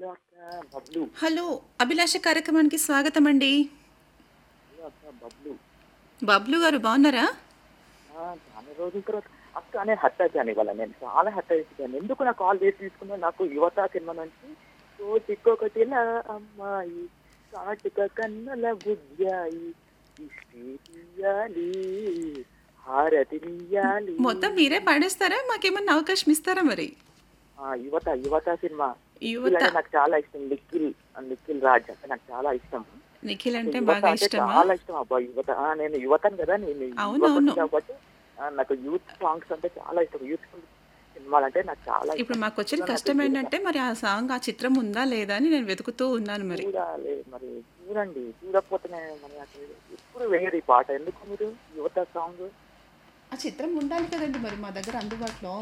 Hello అక్క Bablu hello అభిలాష కార్యక్రమానికి స్వాగతం అండి హలో అక్క బబ్లు బబ్లు గారు బాగున్నారా ఆ, చాలా రోజుల తర్వాత అక్క నేను హట్ అయ్యాను ఇవాళ నేను చాలా హట్ అయిపోయాను ఎందుకు నా కాల్ చేసి తీసుకున్నా నాకు యువత సినిమా నుంచి కోటికొకటిలా అమ్మాయి కాటుక కన్నుల బుజ్జాయి ఇష్టి తీయాలి హారతి నీయాలి మొత్తం మీరే పాడేస్తారా మాకేమన్నా అవకాశం ఇస్తారా మరి ఆ, యువత యువత సినిమా యువత నిఖిల్ అంటే నాకు చాలా ఇష్టం నిఖిల్ ఆ, నిఖిల్ రాజ్ అంటే నాకు చాలా ఇష్టం నిఖిల్ అంటే యువత బాగా అంటే ఇష్టమా చాలా ఇష్టం అబ్బా యువత ఆ, నేను యువతను కదా నేను అవును, యువకుడిని అవును. కాబట్టి ఆ, నాకు యూత్ సాంగ్స్ అంటే చాలా ఇష్టం యూత్ఫుల్ సినిమాలు అంటే నాకు చాలా ఇష్టం ఇప్పుడు మాకు వచ్చిన కష్టం ఏంటంటే మరి ఆ సాంగ్ ఆ చిత్రం ఉందా లేదా అని నేను వెతుకుతూ ఉన్నాను మరి చూడాలి మరి చూడండి చూడకపోతే నేను మరి అసలు ఎప్పుడు వేయరు ఈ పాట ఎందుకు మీరు యువత సాంగ్ ఆ చిత్రం ఉండాలి కదండి మరి మా దగ్గర అందుబాటులో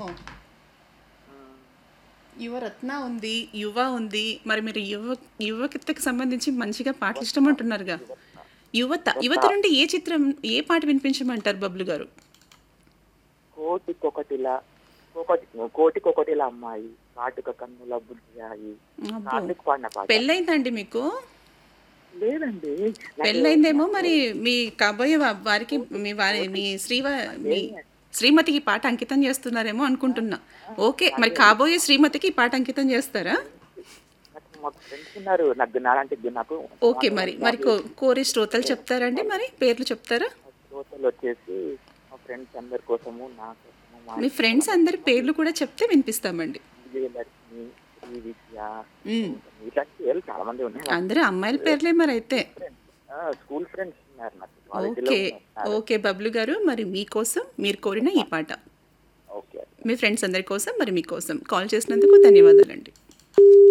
యువరత్న ఉంది యువ ఉంది మరి మీరు యువ యువతకి సంబంధించి మంచిగా పాటలు ఇష్టం అంటున్నారుగా యువత యువత నుండి ఏ చిత్రం ఏ పాట వినిపించమంటారు బబ్లు గారు కోటికొకటిలా కోటి కోటికొకటిలా అమ్మాయి కాటుక కన్నుల బుజ్జాయి అబ్బో. కార్తీక్ పాడిన పాట పెళ్ళైందండి మీకు లేదండి నాకు- పెళ్ళైందేమో మరి మీ కాబోయే వా- వారికి మీ వారి మీ శ్రీవ మీ శ్రీమతికి ఈ పాట అంకితం చేస్తున్నారేమో అనుకుంటున్నా ఓకే మరి కాబోయే శ్రీమతికి ఈ పాట అంకితం చేస్తారా నాకు మాకు ఫ్రెండ్స్ ఉన్నారు నాకు నాలంటే నాకు ఓకే మరి మరి కో- కోరే శ్రోతలు చెప్తారండి మరి పేర్లు చెప్తారా శ్రోతలు వచ్చేసి మా ఫ్రెండ్స్ అందరి కోసము నా కోసము మా మీ ఫ్రెండ్స్ అందరి పేర్లు కూడా చెప్తే వినిపిస్తామండి విజయలక్ష్మి శ్రీ విద్య మ్మ్. ఇట్లాంటి పేర్లు చాలా మంది ఉన్నాయి అందరూ అమ్మాయిల పేర్లే మరి అయితే స్కూల్ ఫ్రెండ్స్ ఉన్నారు నాకు కాలేజీలో ఓకే ఉన్నారు. ఓకే బబ్లు గారు మరి మీకోసం మీరు కోరిన ఈ పాట ఓకే మీ ఫ్రెండ్స్ అందరి కోసం మరి మీకోసం కాల్ చేసినందుకు ధన్యవాదాలండి